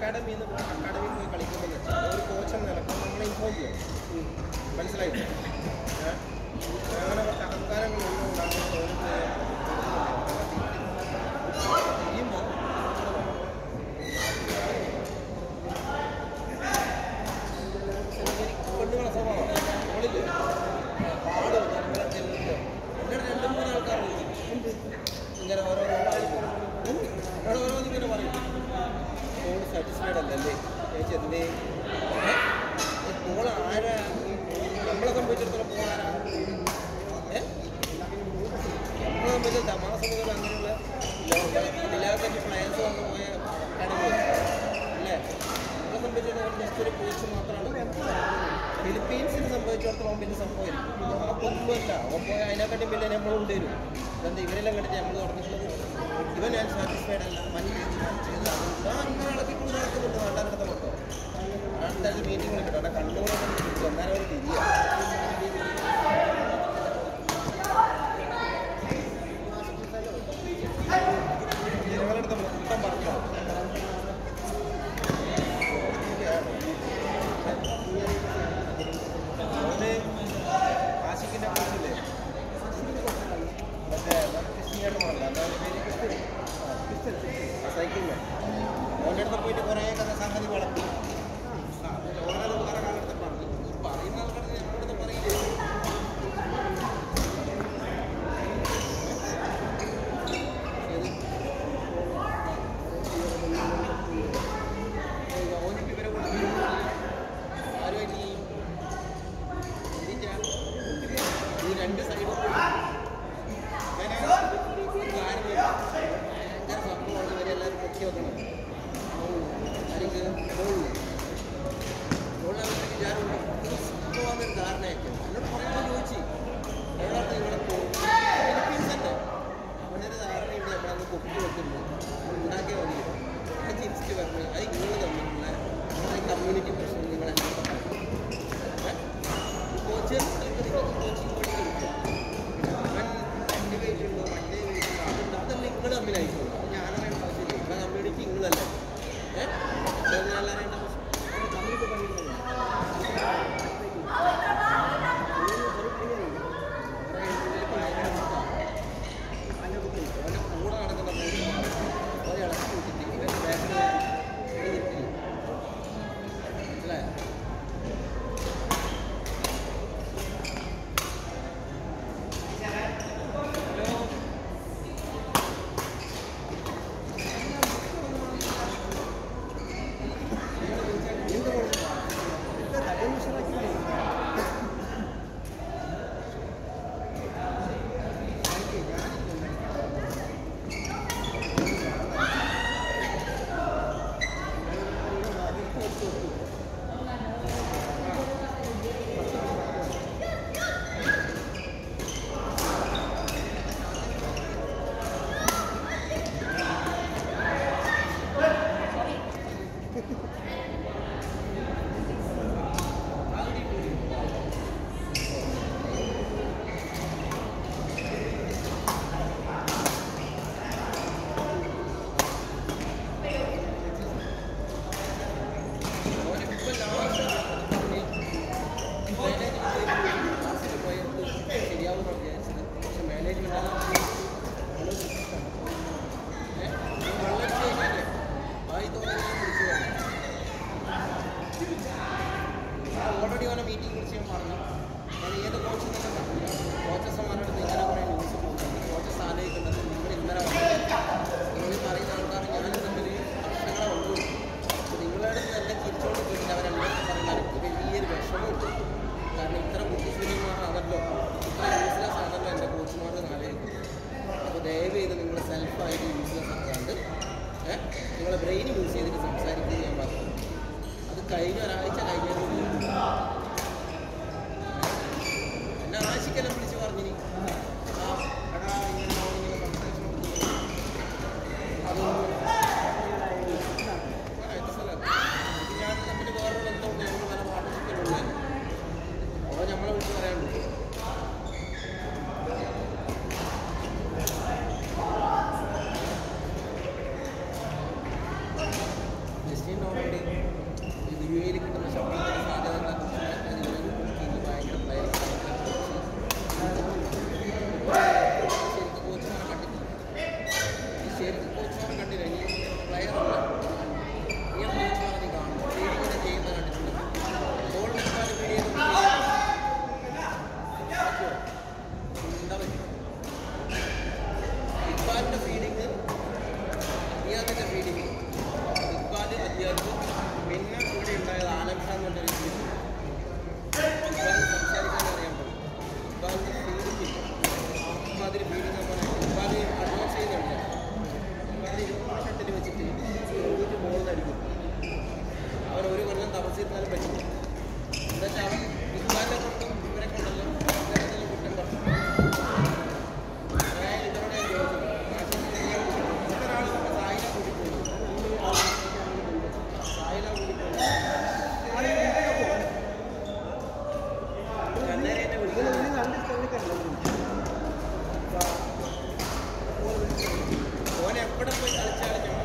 അക്കാഡമിയിൽ നിന്ന് അക്കാഡമിയിൽ പോയി കളിക്കുമ്പോൾ വെച്ചാൽ ഒരു കോച്ച് എന്ന നിലക്ക് നമ്മളെ ഇൻഫോം ചെയ്യണം മനസ്സിലായില്ലേ ഏ? അങ്ങനെ കുറച്ച് അഹങ്കാരങ്ങൾ ഉള്ളതുകൊണ്ടാണ് ഓരോ ചെയ്യുമ്പോൾ പെണ്ണുങ്ങളെ സ്വഭാവം നമ്മളില്ലേ പാട് നമ്മളെ ചെല്ലുന്നത് എന്നോട് രണ്ട് മൂന്ന് ആൾക്കാർ ഇങ്ങനെ ഓരോ എന്നോട് ഓരോന്ന് ഇങ്ങനെ പറയും ഫോൺ സാറ്റിസ്ഫൈഡ് അല്ലല്ലേ ചേച്ചി എന്തേ ഫോൺ ആരാ നമ്മളെ സംബന്ധിച്ചിടത്തോളം ഫോൺ ആരാ ഏ നമ്മളെ സംബന്ധിച്ച് തമാസ മുതൽ അങ്ങനെയുള്ള നിലാക്കൻ്റെ പ്ലേയേഴ്സ് വന്നു പോയ കാര്യങ്ങൾ അല്ലേ നമ്മളെ സംബന്ധിച്ചിടത്തോളം ജസ്റ്റ് ഒരു കോച്ച് മാത്രമാണ് ഫിലിപ്പീൻസിനെ സംബന്ധിച്ചിടത്തോളം വലിയ സംഭവം നമുക്കൊന്നുമല്ല അവൻ പോയ അതിനെക്കാട്ടി വലിയ നമ്മൾ കൊണ്ടുവരും എന്താ ഇവരെല്ലാം കണ്ടിട്ട് നമ്മൾ തുടങ്ങിയിട്ടുള്ളത് ഇവൻ ഞാൻ സാറ്റിസ്ഫൈഡ് അല്ല മഞ്ഞ് അങ്ങനെ ഇളക്കിക്കൊണ്ട് നടക്കുന്നുണ്ട് നാട്ടാനടുത്ത മൊത്തം അടുത്ത മീറ്റിംഗ് വിളിക്കട്ടെ അവിടെ കണ്ണൂർ അന്നേരം ഒരു തിരിയാണ് ജനങ്ങളടുത്ത് മൊത്തം പറഞ്ഞു അവന് ആശിക്കിന്റെ കോച്ചില്ലേ മറ്റേ കൃഷ്ണേട്ടമാണല്ലോ എന്താണ് പേര് സൈക്കിളിൽ അവൻ്റെ അടുത്ത് പോയിട്ട് കുറേ കഥ സംഗതി വളർത്തി ഓരോ വേറെ കാലത്ത് പറഞ്ഞു ഈ പറയുന്ന ആൾക്കാർ ഞങ്ങളുടെ പറയില്ലേ ഓനിക്ക് ഇവരെ കൊടുത്തു ആരുമായിട്ട് ഇതിന്റെ ഈ രണ്ട് സൈഡും ഭയങ്കര സംഭവമാണ് ഇവരെല്ലാവരും പൊക്കി വെക്കണം ആരെങ്കിൽ സംഭവമാണെന്നൊരു ധാരണയായിരിക്കും എന്നോട് പറയാൻ ചോദിച്ചു എവിടെ ഇവിടെ ഫിലിപ്പീൻസ് തന്നെ അവനൊരു ധാരണയുണ്ട് നമ്മളന്ന് പൊക്കി വെക്കുന്നു ഉണ്ടാക്കിയാൽ മതി ഞാൻ തിരിച്ചിട്ട് പറഞ്ഞു അത് നിങ്ങൾ തമ്മിലുള്ള കമ്മ്യൂണിറ്റി പ്രശ്നം നിങ്ങൾ എന്നെ കോച്ച് നിങ്ങൾക്ക് കോച്ചിങ് പണി കൊടുക്കുക അവൻ രണ്ട് പേരുണ്ടോ മറ്റേ പേരുണ്ടോ അതുണ്ട് അതല്ല നിങ്ങൾ തമ്മിലായിരിക്കും അത് ഞാൻ അറിയേണ്ട ആവശ്യമില്ല ഇവിടെ കമ്മ്യൂണിറ്റി നിങ്ങളല്ലേ ഏഹ് ഞാൻ അറിയേണ്ട ആവശ്യം കമ്മ്യൂണിറ്റി പണി അവൻ്റെ കൂടെ നടക്കുന്ന ഓരോ ഇളക്കി വിട്ടിട്ട് ഇവൻ ബാക്കിൽ നിർത്തില്ല മനസ്സിലായോ ഓൾറെഡി ഓരോ മീറ്റിംഗ് വിളിച്ച് ഞാൻ പറഞ്ഞു ഞാൻ ഏത് കോച്ച് കോച്ചസ്മാരുടെ അടുത്ത് ഇങ്ങനെ കുറേ ന്യൂസ് പോകുന്നുണ്ട് കോച്ചസ് ആലോചിക്കേണ്ടത് നിങ്ങൾ ഇന്നലെ നിങ്ങൾ പറയുന്ന ആൾക്കാർ ഞാനും തമ്മിൽ വർഷങ്ങളെ ഉള്ളൂ നിങ്ങളുടെ അടുത്ത് തന്നെ തിരിച്ചോണ്ട് പോയിട്ട് അവരെല്ലാവരും പറഞ്ഞാൽ എനിക്ക് വലിയൊരു വിഷമമുണ്ട് കാരണം ഇത്ര ബുദ്ധിശൂന്യമാണല്ലോ ഇത്ര യൂസ്ലെസ് ആണല്ലോ എൻ്റെ കോച്ചുമാർ ആലോചിക്കുന്നത് അപ്പോൾ ദയവ് ചെയ്ത് നിങ്ങൾ സെൽഫായിട്ട് യൂസ്ലെസ് ആക്കാണ്ട് ഏഹ് നിങ്ങളെ ബ്രെയിൻ യൂസ് ചെയ്തിട്ട് സംസാരിക്കുന്നത് ഞാൻ പറഞ്ഞു അത് കഴിഞ്ഞ ഒരാഴ്ച കഴിഞ്ഞാൽ എന്നെ ആശിക്കെല്ലാം വിളിച്ച് പറഞ്ഞിനി ആ എടാ ഇങ്ങനെ ഇങ്ങനെ സംസാരിച്ചു അതൊന്നും ഞാൻ തമ്മിൽ വേറൊരു ബന്ധമുണ്ട് ഞങ്ങൾ പല പാർട്ട്ണർഷിപ്പിലുള്ളത് അപ്പോൾ നമ്മളെ വിളിച്ച് പറയാനുണ്ട് ജസ്റ്റ് മെഷീൻ ഓൾറെഡി യു എയിൽ കിട്ടുന്ന ശമ്പളത്തിൻ്റെ സാധ്യതകളെ കുറിച്ച് ഭയങ്കര ശരിക്കും കോച്ചുമാരെ കണ്ടിട്ടില്ല ഈ ശരിക്കും കോച്ചുമാരെ കണ്ടില്ല ഇനി പ്ലെയർ അല്ല റിയൽ കോച്ചുമാരെ നീ കാണും ഫീഡിങ്ങിനെ ചെയ്യുന്നത് കണ്ടിട്ടുണ്ട് ബോൾ നിൽക്കാതെ ഫീഡ് ചെയ്ത് എന്താ പറ്റും ഇക്ബാലിൻ്റെ ഫീഡിങ് അലിയാദിൻ്റെ ഫീഡിങ് ഇക്ബാൽ അലിയാദ് പിന്നെ ഇവിടെ ഉണ്ടായത് ആലം ഷാ എന്ന് പറഞ്ഞ വ്യക്തി ഇക്ബാലിന് സംസാരിക്കാൻ അറിയാൻ പറ്റും ഇക്ബാലിന് ഫീഡിങ് ഇല്ല ഇമാതിരി ഫീഡിങ് എന്ന് പറഞ്ഞാൽ ഇക്ബാൽ അഡ്വാൻസ് ചെയ്യുന്നുണ്ട് ഇക്ബാൽ ഇരുപത് ഷട്ടിൽ വെച്ചിട്ട് ഇരുപത് ബോൾ അടിക്കും അവൻ ഒരു കൊല്ലം തപസ്സിരുന്നാലും പറ്റില്ല എന്നുവെച്ചാൽ അവൻ ഇക്ബാലിനെ കൊണ്ടും ഇവരെ കൊണ്ടല്ലോ ഇവരെ കുറ്റം പറഞ്ഞു അതായത് ഇവരോട് ഞാൻ ചോദിച്ചത് ഒരാൾ സായില കൂടിപ്പോയി സായില കൂടിപ്പോയി കണ്ണേരെ എന്നെ വിളിക്കുന്നത് ഓൻ എവിടെ പോയി കളിച്ചാലും